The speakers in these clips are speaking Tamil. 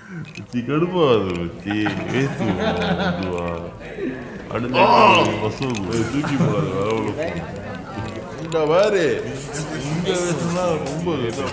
மச்சி கடுப்பாது மச்சி பேசு இதுவா அடுத்த வசூல் தூக்கி போடாது வேற ஒரு இந்த மாதிரி இங்க பேசுனா ரொம்ப இதா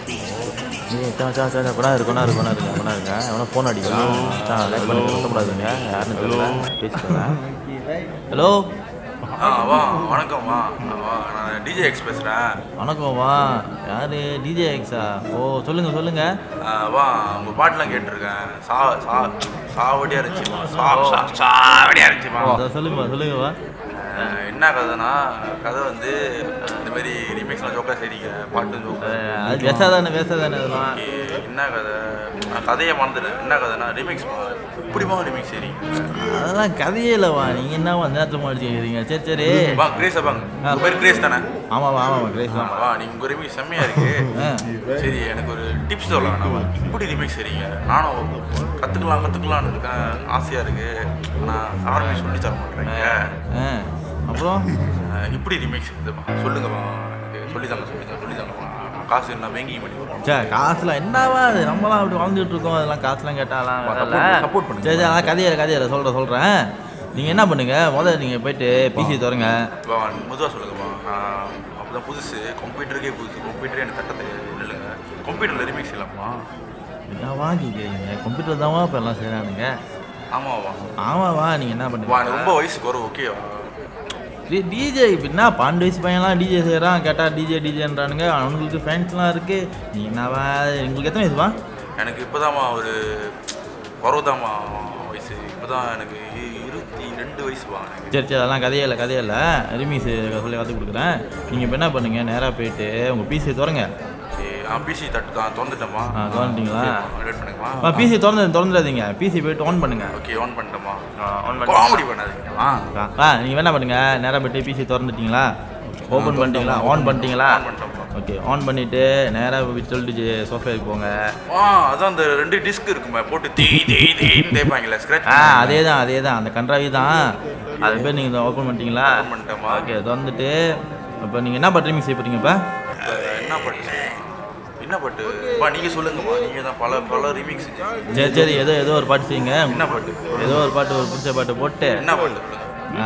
கொண்டா இருக்கு கொண்டா இருக்கு கொண்டா இருக்கு கொண்டா இருக்கு எவனா ஃபோன் அடிக்கலாம் லைக் பண்ணி கட்டக்கூடாதுங்க யாருன்னு தெரியல பேசிக்கிறேன் ஹலோ ஆ வா வணக்கம் வா வா நான் டிஜே எக்ஸ் பேசுகிறேன் வணக்கம் வா யாரு டிஜே எக்ஸா ஓ சொல்லுங்க சொல்லுங்க வா உங்கள் பாட்டெலாம் கேட்டிருக்கேன் சா சா சாவடியாக இருந்துச்சுமா சா சா சாவடியாக இருந்துச்சுமா அதோ சொல்லுங்கப்பா சொல்லுங்கப்பா அஹ், என்ன கதைனா கதை வந்து இந்த மாதிரி ரீமேக்ஸ்லாம் ஜோக்காக சரிங்க பாட்டு ஜோக்கா அது பேசாதானே பேசாதானே அதெல்லாம் என்ன கதை நான் கதையை மறந்துடுறேன் என்ன கதைனா ரீமேக்ஸ் இப்படிமா ரீமேக்ஸ் சரிங்க அதெல்லாம் கதையே இல்லைவா நீங்கள் என்ன அந்த நேரத்தில் மாடி கேட்குறீங்க சரி சரி வா கிரேஸா வாங்க உங்கள் பேர் கிரேஸ் தானே ஆமாம் ஆமாம் கிரேஸ் தான் வா நீங்கள் உங்கள் ரீமேக்ஸ் செம்மையாக இருக்கு ஆ சரி எனக்கு ஒரு டிப்ஸ் சொல்லலாம் நான் இப்படி ரிமேக் சரிங்க நானும் கற்றுக்கலாம் கற்றுக்கலான்னு இருக்கேன் ஆசையாக இருக்கு ஆனால் யாருமே சொல்லி தர மாட்டேறீங்க ஆ அப்புறம் அஹ் இப்படி ரிமேக் செய்யுதுப்பா சொல்லுங்கப்பா எனக்கு சொல்லித்தாங்க சொல்லித்தாங்க சொல்லித்தாங்கப்பா நான் காசு நான் பேங்கிங் பண்ணி கொடுப்பேன். சே காசுலாம் என்னவா அது நம்மளாம் அப்படி வாழ்ந்துட்டு இருக்கோம் அதெல்லாம் காசுலாம் கேட்டாலாம் support வேலை. பண்ணு, support பண்ணுங்க. சரி சரி அதான் கதையில கதையில சொல்கிறேன் சொல்கிறேன் நீங்கள் என்ன பண்ணுங்க முதல்ல நீங்கள் போயிட்டு பிசி திறங்க வா முதுவாக சொல்லுங்கப்பா நான் அப்போ தான் புதுசு கம்ப்யூட்டருக்கே புதுசு கம்ப்யூட்டரே எனக்கு தட்ட தெரியாது இல்லைங்க கம்ப்யூட்டரில் ரிமேக் செய்யலாமா என்னவா கேட்குறீங்க கம்ப்யூட்டர் தான்வா இப்போ எல்லாம் செய்கிறானுங்க ஆமாவா ஆமாவா நீங்கள் என்ன வா பண்ணுங்க எனக்கு ரொம்ப வயசு குறை ஓகேவா டிஜே இப்போ என்ன பன்னெண்டு வயசு பையன்லாம் டிஜே செய்கிறான் கேட்டால் டிஜே டிஜேன்றானுங்க அவங்களுக்கு ஃபேன்ஸ்லாம் இருக்குது நீ என்னவா உங்களுக்கு எத்தனை வயசுவா எனக்கு இப்போதாம்மா ஒரு குறவுதாம்மா வயசு இப்போதான் எனக்கு இ- இருபத்தி ரெண்டு வயசுவா எனக்கு சரி சரி அதெல்லாம் கதையே இல்லை கதையே இல்லை ரிமீஸ் சொல்லி கற்றுக் கொடுக்குறேன் நீங்கள் இப்போ என்ன பண்ணுங்கள் நேராக போயிட்டு உங்கள் பிசி திறங்க பிசி தட்டு தான் திறந்துட்டேம்மா ஆ, திறந்துட்டீங்களா? வெயிட் பண்ணுங்கம்மா ஆ பிசி திறந்து திறந்துடாதீங்க பிசி போயிட்டு ஆன் பண்ணுங்க ஓகே ஆன் பண்ணிட்டேம்மா ஆன் காமெடி பண்ணாதீங்கம்மா ஆ நீங்கள் என்ன பண்ணுங்க நேராக போயிட்டு பிசி திறந்துட்டீங்களா ஓப்பன் பண்ணிட்டீங்களா ஆன் பண்ணிட்டீங்களா ஆன் பண்ணிட்டோம்மா ஓகே ஆன் பண்ணிவிட்டு நேராக சொல்லிட்டு சோஃபாவுக்கு போங்க ஆ அதான் அந்த ரெண்டு டிஸ்க் இருக்குமே போட்டு தீ தீ தீன்னு தேய்ப்பாங்களே ஸ்க்ராட்ச் ஆ அதே தான் அதே தான் அந்த கன்றாவி தான் அது பேர் நீங்கள் ஓப்பன் பண்ணிட்டீங்களா ஆன் பண்ணிட்டேம்மா ஓகே திறந்துட்டு இப்போ நீங்கள் என்ன பாட்டு ரிமிக்ஸ் செய்ய போகிறீங்க இப்போ என்ன பாட்டு செய்யணும்? என்ன பாட்டு பா நீங்க சொல்லுங்கம்மா நீங்க தான் பல பல ரீமிக்ஸ் செஞ்சீங்க சரி சரி ஏதோ ஏதோ ஒரு பாட்டு செய்யுங்க என்ன பாட்டு ஏதோ ஒரு பாட்டு ஒரு பிடிச்ச பாட்டு போட்டு என்ன பாட்டு சொல்லுங்க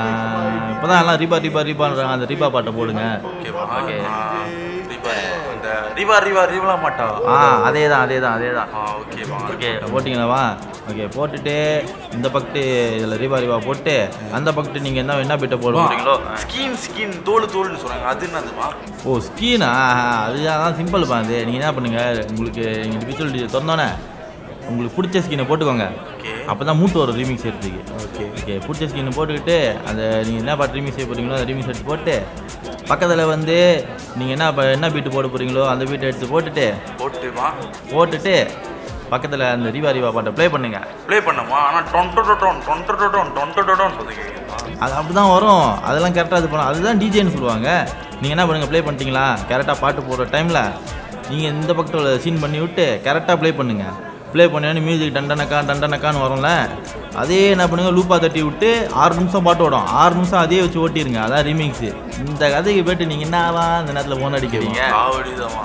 இப்போ தான் எல்லாம் ரீபா ரீபா ரீபான்றாங்க அந்த ரீபா பாட்டை போடுங்க ஓகேவா ஓகே. ஆ, ரீவா அந்த ரிவா ரிவா ரிவலா மாட்டா ஆ அதே தான் அதே தான் அதே தான் ஆ ஓகேவா ஓகே போட்டிங்களாவா ஓகே போட்டுட்டு இந்த பக்கத்து இதில் ரீபா ரீபா போட்டு அந்த பக்கத்து நீங்கள் என்ன என்ன பிட்டை போட போகிறீங்களோ ஸ்கின் ஸ்கின் தோல் தோல்னு சொன்னாங்க அது என்னதுமா ஓ ஸ்கீனா அது அதான் சிம்பிள் பா அது நீங்கள் என்ன பண்ணுங்கள் உங்களுக்கு நீங்கள் விசுவல் டிஜே திறந்தோன்னே உங்களுக்கு பிடிச்ச ஸ்கினை போட்டுக்கோங்க ஓகே அப்போ தான் மூட்டு வரும் ரீமிக்ஸ் எடுத்துக்கு ஓகே ஓகே பிடிச்ச ஸ்கின் போட்டுக்கிட்டு அந்த நீங்கள் என்ன பாட்டு ரீமிக்ஸ் செய்ய போகிறீங்களோ அந்த ரீமிக்ஸ் எடுத்து போட்டு பக்கத்தில் வந்து நீங்கள் என்ன ப- என்ன பீட்டு போட போகிறீங்களோ அந்த பீட்டை எடுத்து போட்டுட்டு போட்டுமா போட்டுட்டு பக்கத்தில் அந்த ரீவா ரீவா பாட்டை ப்ளே பண்ணுங்க ப்ளே பண்ணமா ஆனா டொன்டோ டொன் டொன்டோ டொன் டொன்டோ டொன் சொல்லுங்க அது அப்படி தான் வரும் அதெல்லாம் கரெக்டாக இது பண்ணலாம் அதுதான் டிஜேன்னு சொல்லுவாங்க நீங்கள் என்ன பண்ணுங்கள் ப்ளே பண்ணிட்டீங்களா கரெக்டாக பாட்டு போடுற டைமில் நீங்கள் இந்த பக்கத்தில் சீன் பண்ணி விட்டு கரெக்டாக ப்ளே பண்ணுங்கள் ப்ளே பண்ணி மியூசிக் டண்டனக்கா டண்டனக்கான்னு வரும்ல அதே என்ன பண்ணுங்க லூப்பாக தட்டி விட்டு ஆறு நிமிஷம் பாட்டு ஓடும் ஆறு நிமிஷம் அதே வச்சு ஓட்டிருங்க அதான் ரீமிக்ஸு இந்த கதைக்கு போயிட்டு நீங்கள் என்னவா இந்த நேரத்தில் ஃபோன் அடிக்கிறீங்க காவடிதாம்மா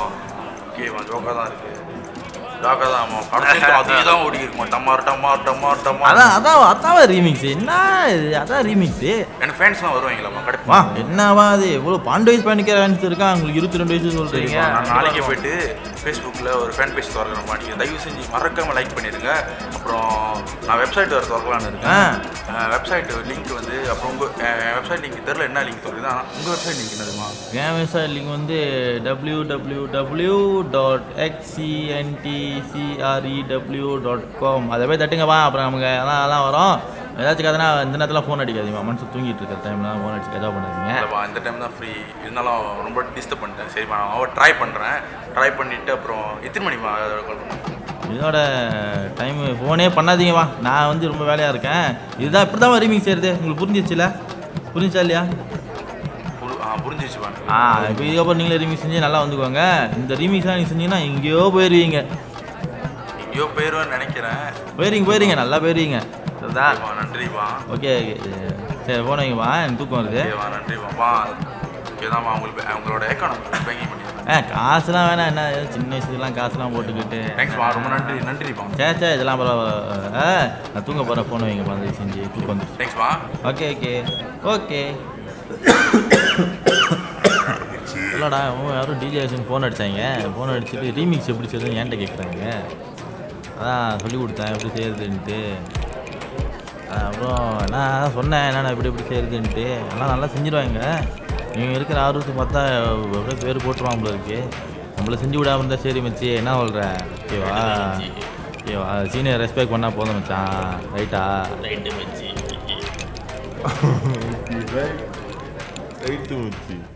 ஓகேவா ஜோக்கா தான் இருக்கு ஜோக்கா தான் ஆமா படத்துக்கு அதே தான் ஓடி இருக்குமா டமார் டமார் டமார் டமார் அதான் அதான் அதான் ரீமிக்ஸு என்ன இது அதான் ரீமிக்ஸு எனக்கு ஃபேன்ஸ்லாம் வருவாங்களாம்மா வா கிடைப்பா என்னவா அது இவ்வளோ பன்னெண்டு வயசு பண்ணிக்கிற ஃபேன்ஸ் இருக்கா உங்களுக்கு இருபத்தி ரெண்டு வயசு சொல்கிறீங்க நான் நாளைக்கே போயிட்டு ஃபேஸ்புக்கில் ஒரு ஃபேன் பேஜ் திறக்கிறோம் நீங்கள் தயவு செஞ்சு மறக்காம லைக் பண்ணிடுங்க அப்புறம் நான் வெப்சைட் வேறு திறக்கலான்னு இருக்கேன் வெப்சைட் லிங்க் வந்து அப்புறம் உங்கள் வெப்சைட் லிங்க் தெரில என்ன லிங்க் திறக்குது ஆனால் உங்கள் வெப்சைட் லிங்க் என்னதுமா என் விவசாய லிங்க் வந்து டபிள்யூ டபிள்யூ டபிள்யூ டாட் எக்ஸிஎன்டிசிஆர்இடபிள்யூ டாட் காம் அதை போய் தட்டுங்கப்பா அப்புறம் நமக்கு அதெல்லாம் அதெல்லாம் வரும் ஏதாச்சும் கதைனா இந்த நேரத்தில் ஃபோன் அடிக்காதீங்க மனசு தூங்கிட்டு இருக்கிற டைம்லாம் ஃபோன் அடிச்சு கதா பண்ணாதீங்க இல்லைப்பா இந்த டைம் தான் ஃப்ரீ இருந்தாலும் ரொம்ப டிஸ்டர்ப் பண்ணிட்டேன் சரிப்பா நான் அவ ட்ரை பண்ணுறேன் ட்ரை பண்ணிவிட்டு அப்புறம் எத்தனை மணிமா கால் பண்ணேன் இதோட டைம் ஃபோனே பண்ணாதீங்கப்பா நான் வந்து ரொம்ப வேலையாக இருக்கேன் இதுதான் இப்படி தான் ரீமிங் செய்கிறது உங்களுக்கு புரிஞ்சிச்சுல புரிஞ்சா இல்லையா புரி- ஆ புரிஞ்சிச்சுப்பா எனக்கு. ஆ இப்போ இதுக்கப்புறம் நீங்களே ரீமிக்ஸ் செஞ்சு நல்லா வந்துக்குவாங்க இந்த ரீமிக்ஸ்லாம் நீங்கள் செஞ்சீங்கன்னா எங்கேயோ போயிடுவீங்க எங்கேயோ போயிடுவேன்னு நினைக்கிறேன் போயிருங்க போயிருங்க நல்லா போயிருவீங்க சரிதா சரிப்பா நன்றிப்பா ஓகே சரி போன வைங்கப்பா எனக்கு தூக்கம் வருது ஓகேவா நன்றிப்பா ஓகே தான்ப்பா உங்களுக்கு உங்களோட அக்கௌண்ட் பேங்கிங் பண்ணிடுறேன் ஆ காசுலாம் வேணாம் என்ன சின்ன வயசுலாம் காசுலாம் போட்டுக்கிட்டு தேங்க்ஸ்மா ரொம்ப நன்றி நன்றிப்பா சே சே இதெல்லாம் பரவாயில்ல ஆ நான் தூங்க போகிறேன் ஃபோன் வைங்க வந்து செஞ்சு தூக்கம் வந்து தேங்க்ஸ்மா ஓகே ஓகே ஓகே இல்லைடா அவங்க யாரும் டிஜேஎஸ்ன்னு ஃபோன் அடித்தாங்க ஃபோன் அடிச்சுட்டு ரீமிக்ஸ் எப்படி செய்யுதுன்னு என்கிட்ட கேட்குறாங்க அதான் சொல்லி கொடுத்தேன் எப்படி செய்யறதுன்ட்டு அப்புறம் நான் சொன்னேன் என்னென்ன எப்படி எப்படி செய்யறதுன்ட்டு எல்லாம் நல்லா செஞ்சிருவாங்க இவங்க இருக்கிற ஆர்வத்துக்கு பார்த்தா அப்படியே பேர் போட்டுருவாங்க போல இருக்கு நம்மள செஞ்சு விடாம இருந்தால் சரி மச்சி என்ன சொல்கிற ஓகேவா ஓகேவா சீனியர் ரெஸ்பெக்ட் பண்ணால் போதும் மச்சான் ரைட்டா ரைட்டு மச்சி